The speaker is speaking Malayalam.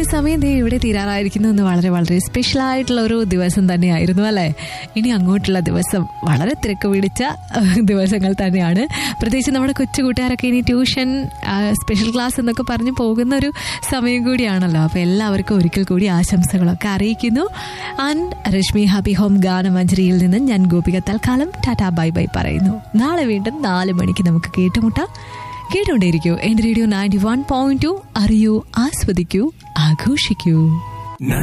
സമയം ദേ ഇവിടെ തീരാറായിരിക്കുന്നു എന്ന് വളരെ വളരെ സ്പെഷ്യൽ ആയിട്ടുള്ള ഒരു ദിവസം തന്നെയായിരുന്നു അല്ലേ ഇനി അങ്ങോട്ടുള്ള ദിവസം വളരെ തിരക്ക് പിടിച്ച അഹ്, ദിവസങ്ങൾ തന്നെയാണ് പ്രത്യേകിച്ച് നമ്മുടെ കൊച്ചു കൂട്ടുകാരൊക്കെ ഇനി ട്യൂഷൻ ആ, സ്പെഷ്യൽ ക്ലാസ് എന്നൊക്കെ പറഞ്ഞ് പോകുന്ന ഒരു സമയം കൂടിയാണല്ലോ അപ്പോൾ എല്ലാവർക്കും ഒരിക്കൽ കൂടി ആശംസകളൊക്കെ അറിയിക്കുന്നു ആൻഡ് രശ്മി ഹാപ്പി ഹോം ഗാനമഞ്ജരിയിൽ നിന്ന് ഞാൻ ഗോപിക തൽക്കാലം ടാറ്റാ ബൈ ബൈ പറയുന്നു നാളെ വീണ്ടും നാല് മണിക്ക് നമുക്ക് കേട്ടുമുട്ടാം കേട്ടുകൊണ്ടേയിരിക്കൂ എന്റെ radio ninety one point two അറിയൂ ആസ്വദിക്കൂ ആഘോഷിക്കൂ